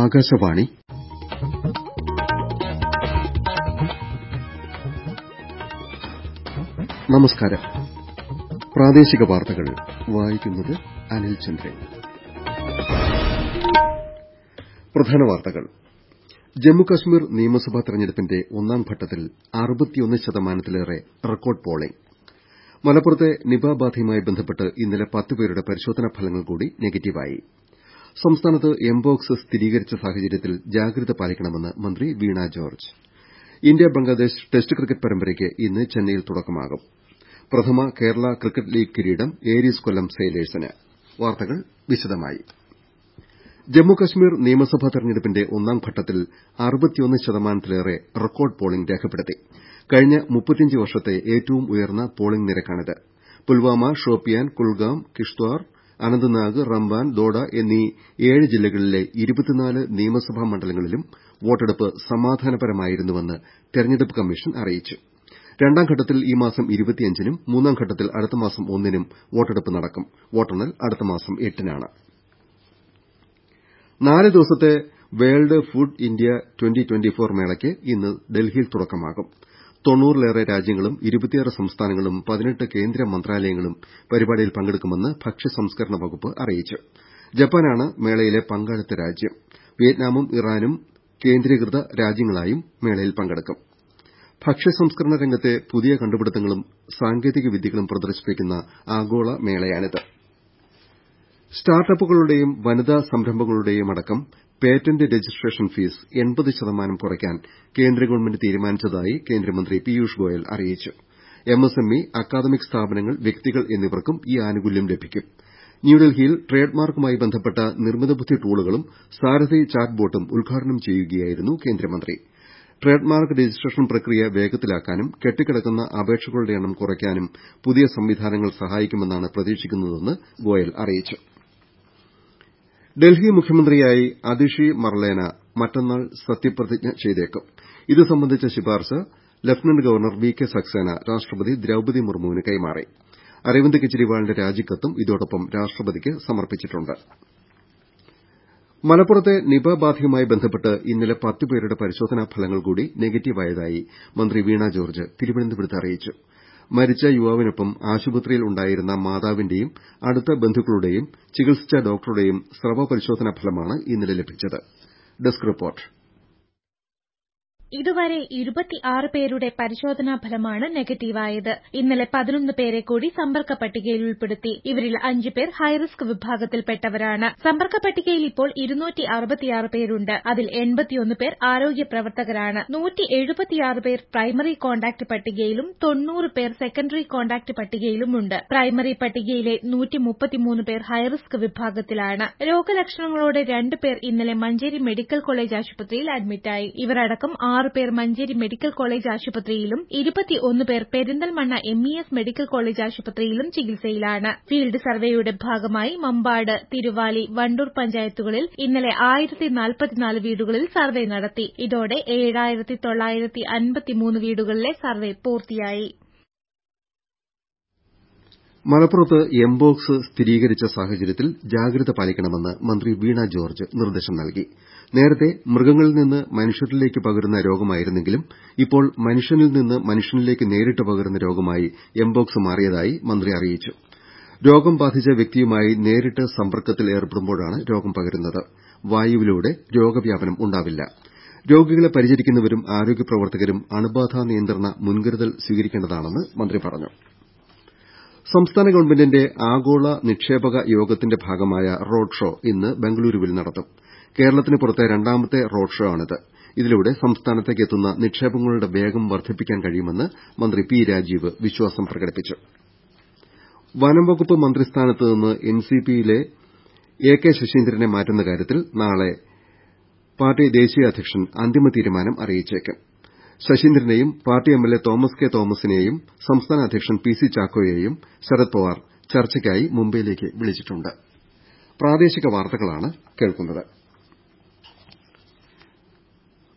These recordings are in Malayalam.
ആകാശവാണി നമസ്കാരം പ്രാദേശിക വാർത്തകൾ വായിക്കുന്നത് അനിൽ ചന്ദ്രൻ പ്രധാന വാർത്തകൾ ജമ്മുകശ്മീർ നിയമസഭാ തെരഞ്ഞെടുപ്പിന്റെ ഒന്നാം ഘട്ടത്തിൽ ശതമാനത്തിലേറെ റെക്കോർഡ് പോളിംഗ് മലപ്പുറത്തെ നിപ ബാധയുമായി ബന്ധപ്പെട്ട് ഇന്നലെ പത്ത് പേരുടെ പരിശോധനാ ഫലങ്ങൾ കൂടി നെഗറ്റീവായി സംസ്ഥാനത്ത് എംപോക്സ് സ്ഥിരീകരിച്ച സാഹചര്യത്തിൽ ജാഗ്രത പാലിക്കണമെന്ന് മന്ത്രി Veena George India Bangladesh test cricket പരമ്പരയ്ക്ക് ഇന്ന് ചെന്നൈയിൽ തുടക്കമാകും പ്രഥമ കേരള ക്രിക്കറ്റ് ലീഗ് കിരീടം ഏരീസ് കൊല്ലം സെയിലേഴ്സിന് വാർത്തകൾ വിശദമായി ജമ്മുകശ്മീർ നിയമസഭാ തെരഞ്ഞെടുപ്പിന്റെ ഒന്നാം ഘട്ടത്തിൽ ശതമാനത്തിലേറെ റെക്കോർഡ് പോളിംഗ് രേഖപ്പെടുത്തി കഴിഞ്ഞ വർഷത്തെ ഏറ്റവും ഉയർന്ന പോളിംഗ് നിരക്കാണിത് പുൽവാമ ഷോപ്പിയാൻ കുൽഗാം കിഷ്ത്വാർ അനന്ത്നാഗ് റംബാൻ ദോഡ എന്നീ ഏഴ് ജില്ലകളിലെ നിയമസഭാ മണ്ഡലങ്ങളിലും വോട്ടെടുപ്പ് സമാധാനപരമായിരുന്നുവെന്ന് തെരഞ്ഞെടുപ്പ് കമ്മീഷൻ അറിയിച്ചു രണ്ടാം ഘട്ടത്തിൽ ഈ മാസം നും മൂന്നാം ഘട്ടത്തിൽ അടുത്ത മാസം ഒന്നിനും വോട്ടെടുപ്പ് നടക്കും വോട്ടെണ്ണൽ അടുത്ത മാസം എട്ടിനാണ് നാല് ദിവസത്തെ വേൾഡ് ഫുഡ് ഇന്ത്യ മേളയ്ക്ക് ഇന്ന് ഡൽഹിയിൽ തുടക്കമാകും തൊണ്ണൂറിലേറെ രാജ്യങ്ങളും ഇരുപത്തിയാറ് സംസ്ഥാനങ്ങളും പതിനെട്ട് കേന്ദ്ര മന്ത്രാലയങ്ങളും പരിപാടിയിൽ പങ്കെടുക്കുമെന്ന് ഭക്ഷ്യ സംസ്കരണ വകുപ്പ് അറിയിച്ചു ജപ്പാനാണ് മേളയിലെ പങ്കാളിത്ത രാജ്യം വിയറ്റ്നാമും ഇറാനും കേന്ദ്രീകൃത രാജ്യങ്ങളായും മേളയിൽ പങ്കെടുക്കും ഭക്ഷ്യ സംസ്കരണ രംഗത്തെ പുതിയ കണ്ടുപിടുത്തങ്ങളും സാങ്കേതിക വിദ്യകളും പ്രദർശിപ്പിക്കുന്ന ആഗോള മേളയാണിത് സ്റ്റാർട്ടപ്പുകളുടെയും വനിതാ സംരംഭങ്ങളുടെയും അടക്കം പേറ്റന്റ് രജിസ്ട്രേഷൻ ഫീസ് എൺപത് ശതമാനം കുറയ്ക്കാൻ കേന്ദ്ര ഗവൺമെന്റ് തീരുമാനിച്ചതായി കേന്ദ്രമന്ത്രി പീയൂഷ് ഗോയൽ അറിയിച്ചു എംഎസ്എംഇ അക്കാദമിക് സ്ഥാപനങ്ങൾ വ്യക്തികൾ എന്നിവർക്കും ഈ ആനുകൂല്യം ലഭിക്കും ന്യൂഡൽഹിയിൽ ട്രേഡ് മാർക്കുമായി ബന്ധപ്പെട്ട നിർമ്മിത ബുദ്ധി ടൂളുകളും സാരഥി ചാറ്റ് ബോട്ടും ഉദ്ഘാടനം ചെയ്യുകയായിരുന്നു കേന്ദ്രമന്ത്രി ട്രേഡ് മാർക്ക് രജിസ്ട്രേഷൻ പ്രക്രിയ വേഗത്തിലാക്കാനും കെട്ടിക്കിടക്കുന്ന അപേക്ഷകളുടെ എണ്ണം കുറയ്ക്കാനും പുതിയ സംവിധാനങ്ങൾ സഹായിക്കുമെന്നാണ് പ്രതീക്ഷിക്കുന്നതെന്ന് ഗോയൽ അറിയിച്ചു ഡൽഹി മുഖ്യമന്ത്രിയായി അതിഷി മർലേന മറ്റന്നാൾ സത്യപ്രതിജ്ഞ ചെയ്തേക്കും ഇത് സംബന്ധിച്ച ശുപാർശ lieutenant governor V K Saxena രാഷ്ട്രപതി ദ്രൌപതി മുർമുവിന് കൈമാറി അരവിന്ദ് കെജ്രിവാളിന്റെ രാജിക്കത്തും ഇതോടൊപ്പം രാഷ്ട്രപതിക്ക് സമർപ്പിച്ചിട്ടുണ്ട് മലപ്പുറത്തെ നിപ ബാധയുമായി ബന്ധപ്പെട്ട് ഇന്നലെ പത്ത് പേരുടെ പരിശോധനാ ഫലങ്ങൾ കൂടി നെഗറ്റീവായതായി മന്ത്രി വീണ ജോർജ് തിരുവനന്തപുരത്ത് അറിയിച്ചു മരിച്ച യുവാവിനൊപ്പം ആശുപത്രിയിൽ ഉണ്ടായിരുന്ന മാതാവിന്റെയും അടുത്ത ബന്ധുക്കളുടെയും ചികിത്സിച്ച ഡോക്ടറുടെയും സ്രവ പരിശോധനാ ഫലമാണ് ഇന്നലെ ലഭിച്ചത് ഡെസ്ക് റിപ്പോർട്ട് ഇതുവരെ ഇരുപത്തിയാറ് പേരുടെ പരിശോധനാ ഫലമാണ് നെഗറ്റീവായത് ഇന്നലെ പതിനൊന്ന് പേരെ കൂടി സമ്പർക്ക പട്ടികയിൽ ഉൾപ്പെടുത്തി ഇവരിൽ അഞ്ച് പേർ ഹൈറിസ്ക് വിഭാഗത്തിൽപ്പെട്ടവരാണ് സമ്പർക്ക പട്ടികയിൽ ഇപ്പോൾ ഇരുന്നൂറ്റി അറുപത്തിയാറ് പേരുണ്ട് അതിൽ എൺപത്തിയൊന്ന് പേർ ആരോഗ്യ പ്രവർത്തകരാണ് നൂറ്റി എഴുപത്തിയാറ് പേർ പ്രൈമറി കോണ്ടാക്ട് പട്ടികയിലും തൊണ്ണൂറ് പേർ സെക്കൻഡറി കോണ്ടാക്ട് പട്ടികയിലുമുണ്ട് പ്രൈമറി പട്ടികയിലെ നൂറ്റി മുപ്പത്തിമൂന്ന് പേർ ഹൈറിസ്ക് വിഭാഗത്തിലാണ് രോഗലക്ഷണങ്ങളോടെ രണ്ട് പേർ ഇന്നലെ മഞ്ചേരി മെഡിക്കൽ കോളേജ് ആശുപത്രിയിൽ അഡ്മിറ്റായി ഇവരടക്കം ആറ് പേർ മഞ്ചേരി മെഡിക്കൽ കോളേജ് ആശുപത്രിയിലും ഇരുപത്തിയൊന്ന് പേർ Perinthalmanna M E S medical college ആശുപത്രിയിലും ചികിത്സയിലാണ് ഫീൽഡ് സർവേയുടെ ഭാഗമായി മമ്പാട് തിരുവാലി വണ്ടൂർ പഞ്ചായത്തുകളിൽ ഇന്നലെ ആയിരത്തി നാൽപ്പത്തിനാല് വീടുകളിൽ സർവേ നടത്തി ഇതോടെ ഏഴായിരത്തി തൊള്ളായിരത്തി അൻപത്തിമൂന്ന് വീടുകളിലെ സർവേ പൂർത്തിയായി മലപ്പുറത്ത് എംപോക്സ് സ്ഥിരീകരിച്ച സാഹചര്യത്തിൽ ജാഗ്രത പാലിക്കണമെന്ന് മന്ത്രി വീണ ജോർജ് നിർദ്ദേശം നൽകി നേരത്തെ മൃഗങ്ങളിൽ നിന്ന് മനുഷ്യരിലേക്ക് പകരുന്ന രോഗമായിരുന്നെങ്കിലും ഇപ്പോൾ മനുഷ്യനിൽ നിന്ന് മനുഷ്യനിലേക്ക് നേരിട്ട് പകരുന്ന രോഗമായി എംപോക്സ് മാറിയതായി മന്ത്രി അറിയിച്ചു രോഗം ബാധിച്ച വ്യക്തിയുമായി നേരിട്ട് സമ്പർക്കത്തിൽ ഏർപ്പെടുമ്പോഴാണ് രോഗം പകരുന്നത് വായുവിലൂടെ രോഗവ്യാപനം ഉണ്ടാവില്ല രോഗികളെ പരിചരിക്കുന്നവരും ആരോഗ്യ പ്രവർത്തകരും അണുബാധ നിയന്ത്രണ മുൻകരുതൽ സ്വീകരിക്കേണ്ടതാണെന്ന് മന്ത്രി പറഞ്ഞു സംസ്ഥാന ഗവൺമെന്റിന്റെ ആഗോള നിക്ഷേപക യോഗത്തിന്റെ ഭാഗമായ റോഡ് ഷോ ഇന്ന് ബംഗളൂരുവിൽ നടത്തും കേരളത്തിന് പുറത്തെ രണ്ടാമത്തെ റോഡ് ഷോ ആണിത് ഇതിലൂടെ സംസ്ഥാനത്തേക്ക് എത്തുന്ന നിക്ഷേപങ്ങളുടെ വേഗം വർദ്ധിപ്പിക്കാൻ കഴിയുമെന്ന് മന്ത്രി പി രാജീവ് വിശ്വാസം പ്രകടിപ്പിച്ചു വനം വകുപ്പ് മന്ത്രിസ്ഥാനത്ത് നിന്ന് എൻസിപിയിലെ എ കെ ശശീന്ദ്രനെ മാറ്റുന്ന കാര്യത്തിൽ നാളെ പാർട്ടി ദേശീയ അധ്യക്ഷൻ അന്തിമ തീരുമാനം അറിയിച്ചേക്കും ശശീന്ദ്രനെയും പാർട്ടി എംഎൽഎ തോമസ് കെ തോമസിനെയും സംസ്ഥാന അധ്യക്ഷൻ പി സി ചാക്കോയെയും ശരത് പവാർ ചർച്ചയ്ക്കായി മുംബൈയിലേക്ക് വിളിച്ചിട്ടുണ്ട്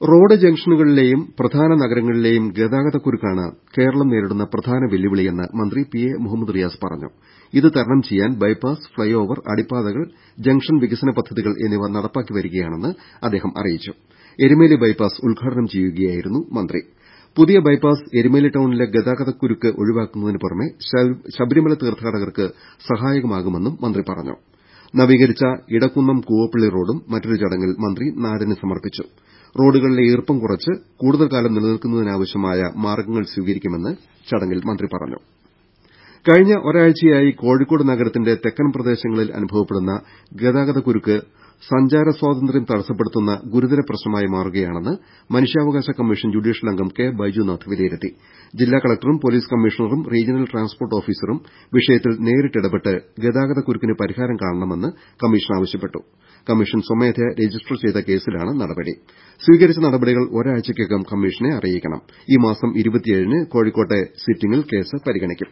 റോഡ് ജംഗ്ഷനുകളിലെയും പ്രധാന നഗരങ്ങളിലെയും ഗതാഗതക്കുരുക്കാണ് കേരളം നേരിടുന്ന പ്രധാന വെല്ലുവിളിയെന്ന് മന്ത്രി പി എ മുഹമ്മദ് റിയാസ് പറഞ്ഞു ഇത് തരണം ചെയ്യാൻ ബൈപ്പാസ് ഫ്ളൈ ഓവർ അടിപ്പാതകൾ ജംഗ്ഷൻ വികസന പദ്ധതികൾ എന്നിവ നടപ്പാക്കി വരികയാണെന്ന് അദ്ദേഹം അറിയിച്ചു എരുമേലി ബൈപ്പാസ് ഉദ്ഘാടനം ചെയ്യുകയായിരുന്നു മന്ത്രി പുതിയ ബൈപ്പാസ് എരുമേലി ടൌണിലെ ഗതാഗതക്കുരുക്ക് ഒഴിവാക്കുന്നതിന് പുറമെ ശബരിമല തീർത്ഥാടകർക്ക് സഹായകമാകുമെന്നും മന്ത്രി പറഞ്ഞു നവീകരിച്ച ഇടക്കുന്നം കൂവപ്പള്ളി റോഡും മറ്റൊരു ചടങ്ങിൽ മന്ത്രി നാടിന് സമർപ്പിച്ചു റോഡുകളിലെ ഈർപ്പം കുറച്ച് കൂടുതൽ കാലം നിലനിൽക്കുന്നതിനാവശ്യമായ മാർഗ്ഗങ്ങൾ സ്വീകരിക്കുമെന്ന് ചടങ്ങിൽ മന്ത്രി പറഞ്ഞു കഴിഞ്ഞ ഒരാഴ്ചയായി കോഴിക്കോട് നഗരത്തിന്റെ തെക്കൻ പ്രദേശങ്ങളിൽ അനുഭവപ്പെടുന്ന ഗതാഗതക്കുരുക്ക് സഞ്ചാര സ്വാതന്ത്ര്യം തടസ്സപ്പെടുത്തുന്ന ഗുരുതര പ്രശ്നമായി മാറുകയാണെന്ന് മനുഷ്യാവകാശ കമ്മീഷൻ ജുഡീഷ്യൽ അംഗം കെ ബൈജുനാഥ് വിലയിരുത്തി ജില്ലാ കളക്ടറും പൊലീസ് കമ്മീഷണറും റീജിയണൽ ട്രാൻസ്പോർട്ട് ഓഫീസറും വിഷയത്തിൽ നേരിട്ടിടപെട്ട് ഗതാഗതക്കുരുക്കിന് പരിഹാരം കാണണമെന്ന് കമ്മീഷൻ ആവശ്യപ്പെട്ടു കമ്മീഷൻ സ്വമേധയാ രജിസ്റ്റർ ചെയ്ത കേസിലാണ് നടപടി സ്വീകരിച്ച നടപടികൾ ഒരാഴ്ചയ്ക്കകം കമ്മീഷനെ അറിയിക്കണം ഈ മാസം ന് കോഴിക്കോട്ടെ സിറ്റിംഗിൽ കേസ് പരിഗണിക്കും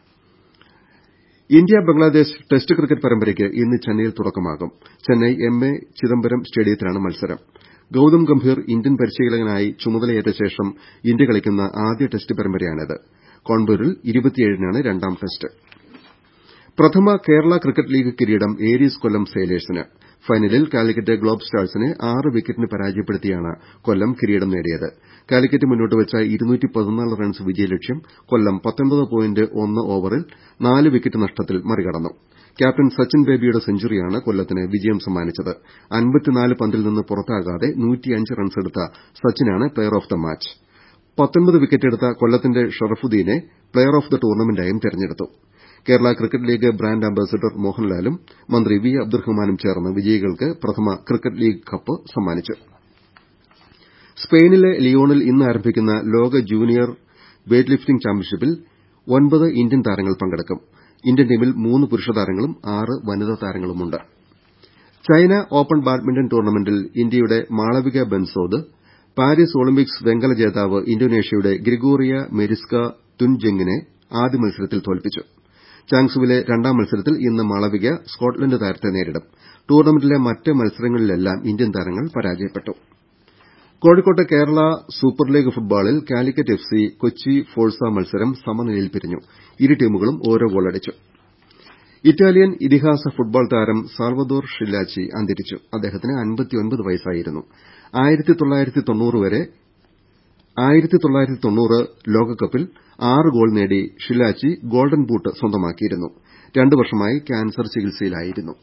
ഇന്ത്യ ബംഗ്ലാദേശ് ടെസ്റ്റ് ക്രിക്കറ്റ് പരമ്പരയ്ക്ക് ഇന്ന് ചെന്നൈയിൽ തുടക്കമാകും ചെന്നൈ എം എ ചിദംബരം സ്റ്റേഡിയത്തിലാണ് മത്സരം ഗൌതം ഗംഭീർ ഇന്ത്യൻ പരിശീലകനായി ചുമതലയേറ്റ ശേഷം ഇന്ത്യ കളിക്കുന്ന ആദ്യ ടെസ്റ്റ് പരമ്പരയാണിത് കോൺപൂരിൽ നാണ് രണ്ടാം ടെസ്റ്റ് പ്രഥമ കേരള ക്രിക്കറ്റ് ലീഗ് കിരീടം ഏരീസ് കൊല്ലം സെയിലേഴ്സിന് ഫൈനലിൽ കാലിക്കറ്റ് ഗ്ലോബ് സ്റ്റാഴ്സിനെ ആറ് വിക്കറ്റിന് പരാജയപ്പെടുത്തിയാണ് കൊല്ലം കിരീടം നേടിയത് കാലിക്കറ്റ് മുന്നോട്ടുവച്ച റൺസ് വിജയലക്ഷ്യം കൊല്ലം ഓവറിൽ നാല് വിക്കറ്റ് നഷ്ടത്തിൽ മറികടന്നു ക്യാപ്റ്റൻ സച്ചിൻ ബേബിയുടെ സെഞ്ചുറിയാണ് കൊല്ലത്തിന് വിജയം സമ്മാനിച്ചത് പന്തിൽ നിന്ന് പുറത്താകാതെ റൺസെടുത്ത സച്ചിനാണ് പ്ലെയർ ഓഫ് ദ മാച്ച് വിക്കറ്റെടുത്ത കൊല്ലത്തിന്റെ ഷറഫുദ്ദീനെ പ്ലെയർ ഓഫ് ദ ടൂർണമെന്റായും തെരഞ്ഞെടുത്തു Kerala Cricket League brand ambassador മോഹൻലാലും മന്ത്രി വി അബ്ദുറഹ്മാനും ചേർന്ന് വിജയികൾക്ക് പ്രഥമ ക്രിക്കറ്റ് ലീഗ് കപ്പ് സമ്മാനിച്ചു സ്പെയിനിലെ ലിയോണിൽ ഇന്ന് ആരംഭിക്കുന്ന ലോക ജൂനിയർ വെയ്റ്റ് ലിഫ്റ്റിംഗ് ചാമ്പ്യൻഷിപ്പിൽ ഒൻപത് ഇന്ത്യൻ താരങ്ങൾ പങ്കെടുക്കും ഇന്ത്യൻ ടീമിൽ മൂന്ന് പുരുഷ താരങ്ങളും ആറ് വനിതാ താരങ്ങളുമുണ്ട് ചൈന ഓപ്പൺ ബാഡ്മിന്റൺ ടൂർണമെന്റിൽ ഇന്ത്യയുടെ മാളവിക ബെൻസോദ് പാരീസ് ഒളിമ്പിക്സ് വെങ്കല ജേതാവ് ഇന്തോനേഷ്യയുടെ ഗ്രിഗോറിയ മെരിസ്ക തുൻജെങ്ങിനെ ആദ്യ മത്സരത്തിൽ തോൽപ്പിച്ചു ചാങ്സുവിലെ രണ്ടാം മത്സരത്തിൽ ഇന്ന് മാളവിക സ്കോട്ട്ലന്റ് താരത്തെ നേരിടും ടൂർണമെന്റിലെ മറ്റ് മത്സരങ്ങളിലെല്ലാം ഇന്ത്യൻ താരങ്ങൾ പരാജയപ്പെട്ടു കോഴിക്കോട്ട് കേരള സൂപ്പർ ലീഗ് ഫുട്ബോളിൽ Calicut F C Kochi Forca മത്സരം സമനിലയിൽ പിരിഞ്ഞു ഇരു ടീമുകളും ഓരോ ഗോളടിച്ചു ഇറ്റാലിയൻ ഇതിഹാസ ഫുട്ബോൾ താരം സാൽവദോർ ഷില്ലാച്ചി അന്തരിച്ചു അദ്ദേഹത്തിന് വയസ്സായിരുന്നു വരെ ലോകകപ്പിൽ ആറ് ഗോൾ നേടി ഷില്ലാച്ചി ഗോൾഡൻ ബൂട്ട് സ്വന്തമാക്കിയിരുന്നു രണ്ട് വർഷമായി ക്യാൻസർ ചികിത്സയിലായിരുന്നു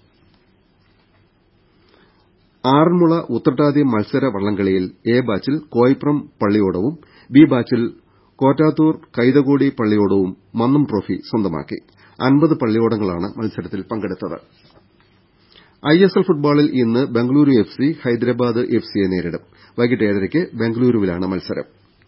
ആറന്മുള ഉത്രട്ടാതി മത്സര വള്ളംകളിയിൽ എ ബാച്ചിൽ കോയിപ്രം പള്ളിയോടവും ബി ബാച്ചിൽ കോറ്റാത്തൂർ കൈതകോടി പള്ളിയോടവും മന്നം ട്രോഫി സ്വന്തമാക്കി അൻപത് പള്ളിയോടങ്ങളാണ് മത്സരത്തിൽ പങ്കെടുത്തത് ഐഎസ്എൽ ഫുട്ബോളിൽ ഇന്ന് Bengaluru F C Hyderabad F സിയെ നേരിടും വൈകിട്ട് ഏഴരയ്ക്ക് ബംഗളൂരുവിലാണ് മത്സരം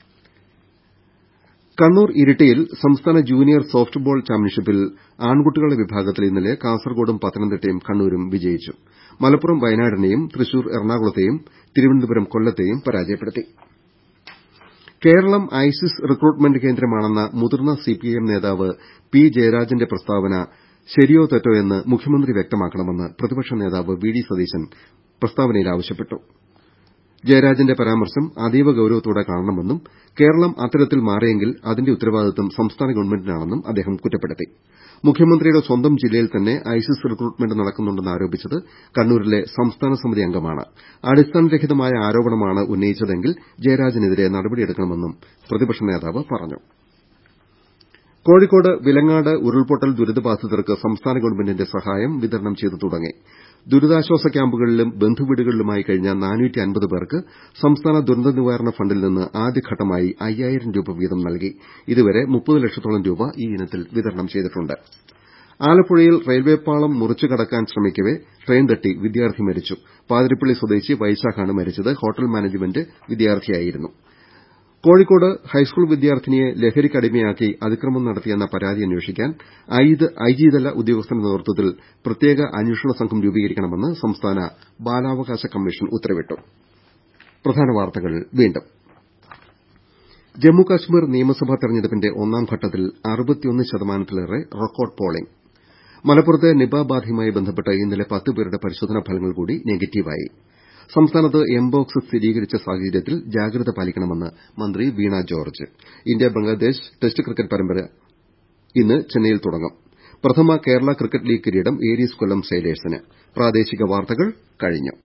കണ്ണൂർ ഇരിട്ടിയിൽ സംസ്ഥാന ജൂനിയർ സോഫ്റ്റ് ബോൾ ചാമ്പ്യൻഷിപ്പിൽ ആൺകുട്ടികളുടെ വിഭാഗത്തിൽ ഇന്നലെ കാസർകോടും പത്തനംതിട്ടയും കണ്ണൂരും വിജയിച്ചു മലപ്പുറം വയനാടിനെയും തൃശൂർ എറണാകുളത്തെയും തിരുവനന്തപുരം കൊല്ലത്തെയും പരാജയപ്പെടുത്തി കേരളം ഐസിസ് റിക്രൂട്ട്മെന്റ് കേന്ദ്രമാണെന്ന മുതിർന്ന സിപിഐഎം നേതാവ് പി ജയരാജന്റെ പ്രസ്താവന ശരിയോ തെറ്റോ എന്ന് മുഖ്യമന്ത്രി വ്യക്തമാക്കണമെന്ന് പ്രതിപക്ഷ നേതാവ് വി ഡി സതീശൻ പ്രസ്താവനയിൽ ആവശ്യപ്പെട്ടു ജയരാജന്റെ പരാമർശം അതീവ ഗൌരവത്തോടെ കാണണമെന്നും കേരളം അത്തരത്തിൽ മാറിയെങ്കിൽ അതിന്റെ ഉത്തരവാദിത്വം സംസ്ഥാന ഗവൺമെന്റിനാണെന്നും അദ്ദേഹം കുറ്റപ്പെടുത്തി മുഖ്യമന്ത്രിയുടെ സ്വന്തം ജില്ലയിൽ തന്നെ ഐസിസ് റിക്രൂട്ട്മെന്റ് നടക്കുന്നുണ്ടെന്ന് ആരോപിച്ചത് കണ്ണൂരിലെ സംസ്ഥാന സമിതി അംഗമാണ് അടിസ്ഥാനരഹിതമായ ആരോപണമാണ് ഉന്നയിച്ചതെങ്കിൽ ജയരാജനെതിരെ നടപടിയെടുക്കണമെന്നും പ്രതിപക്ഷ നേതാവ് പറഞ്ഞു കോഴിക്കോട് വിലങ്ങാട് ഉരുൾപൊട്ടൽ ദുരിതബാധിതർക്ക് സംസ്ഥാന ഗവൺമെന്റിന്റെ സഹായം വിതരണം ചെയ്തു തുടങ്ങി ദുരിതാശ്വാസ ക്യാമ്പുകളിലും ബന്ധുവീടുകളിലുമായി കഴിഞ്ഞ പേർക്ക് സംസ്ഥാന ദുരന്ത നിവാരണ ഫണ്ടിൽ നിന്ന് ആദ്യഘട്ടമായി അയ്യായിരം രൂപ വീതം നൽകി ഇതുവരെ മുപ്പത് ലക്ഷത്തോളം രൂപ ഈ ഇനത്തിൽ വിതരണം ചെയ്തിട്ടുണ്ട് ആലപ്പുഴയിൽ റെയിൽവേ പാളം മുറിച്ചു കടക്കാൻ ശ്രമിക്കവെ ട്രെയിൻ തട്ടി വിദ്യാർത്ഥി മരിച്ചു പാതിരിപ്പള്ളി സ്വദേശി വൈശാഖാണ് മരിച്ചത് ഹോട്ടൽ മാനേജ്മെന്റ് വിദ്യാർത്ഥിയായിരുന്നു കോഴിക്കോട് ഹൈസ്കൂൾ വിദ്യാർത്ഥിനിയെ ലഹരിക്കടിമയാക്കി അതിക്രമം നടത്തിയെന്ന പരാതി അന്വേഷിക്കാൻ ഐജിതല ഉദ്യോഗസ്ഥന്റെ നേതൃത്വത്തിൽ പ്രത്യേക അന്വേഷണ സംഘം രൂപീകരിക്കണമെന്ന് സംസ്ഥാന ബാലാവകാശ കമ്മീഷൻ ഉത്തരവിട്ടു ജമ്മുകശ്മീർ നിയമസഭാ തെരഞ്ഞെടുപ്പിന്റെ ഒന്നാം ഘട്ടത്തിൽ ശതമാനത്തിലേറെ റെക്കോർഡ് പോളിംഗ് മലപ്പുറത്തെ നിപ ബാധയുമായി ബന്ധപ്പെട്ട് ഇന്നലെ പത്ത് പേരുടെ പരിശോധനാ ഫലങ്ങൾ കൂടി നെഗറ്റീവായി സംസ്ഥാനത്ത് എംപോക്സ് സ്ഥിരീകരിച്ച സാഹചര്യത്തിൽ ജാഗ്രത പാലിക്കണമെന്ന് മന്ത്രി Veena George India Bangladesh test cricket പരമ്പര ഇന്ന് ചെന്നൈയിൽ തുടങ്ങും പ്രഥമ കേരള ക്രിക്കറ്റ് ലീഗ് കിരീടം ഏരീസ് കൊല്ലം സൈലേഴ്സിന്